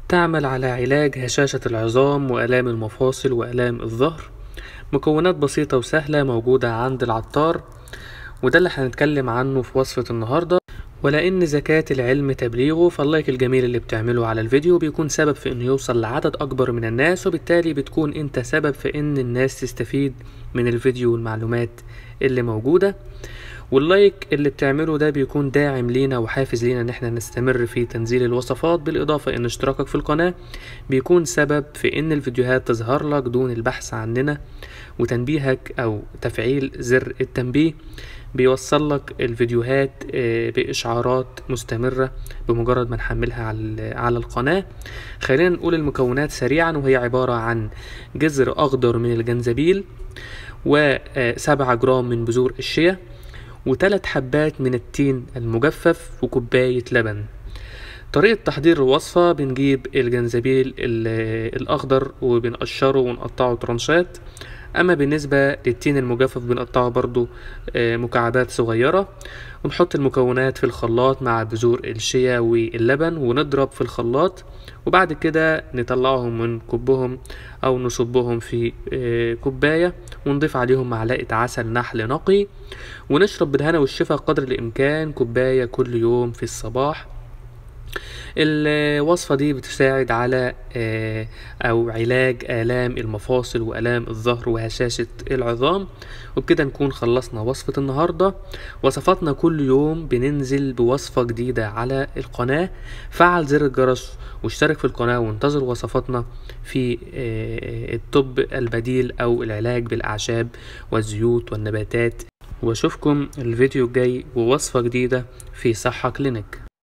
تعمل على علاج هشاشة العظام وآلام المفاصل وآلام الظهر مكونات بسيطة وسهلة موجودة عند العطار وده اللي هنتكلم عنه في وصفة النهاردة ولأن زكاة العلم تبليغه فاللايك الجميل اللي بتعمله على الفيديو بيكون سبب في انه يوصل لعدد اكبر من الناس وبالتالي بتكون انت سبب في ان الناس تستفيد من الفيديو والمعلومات اللي موجودة واللايك اللي بتعمله ده بيكون داعم لينا وحافز لينا ان احنا نستمر في تنزيل الوصفات بالاضافة ان اشتراكك في القناة بيكون سبب في ان الفيديوهات تظهر لك دون البحث عننا وتنبيهك او تفعيل زر التنبيه بيوصل لك الفيديوهات بإشعارات مستمرة بمجرد ما نحملها على القناة خلينا نقول المكونات سريعا وهي عبارة عن جزر أخضر من الجنزبيل وسبعة جرام من بذور الشيا وثلاث حبات من التين المجفف وكوباية لبن طريقة تحضير الوصفة بنجيب الجنزبيل الأخضر وبنقشره ونقطعه ترانشات أما بالنسبة للتين المجفف بنقطعه برضو مكعبات صغيرة ونحط المكونات في الخلاط مع بذور الشيا واللبن ونضرب في الخلاط وبعد كده نطلعهم من كوبهم أو نصبهم في كوباية ونضيف عليهم معلقة عسل نحل نقي ونشرب بالهنا والشفا قدر الإمكان كوباية كل يوم في الصباح الوصفة دي بتساعد على أو علاج آلام المفاصل وآلام الظهر وهشاشة العظام وبكده نكون خلصنا وصفة النهاردة وصفاتنا كل يوم بننزل بوصفة جديدة على القناة فعل زر الجرس واشترك في القناة وانتظر وصفاتنا في الطب البديل أو العلاج بالأعشاب والزيوت والنباتات واشوفكم الفيديو الجاي ووصفة جديدة في صحة كلينيك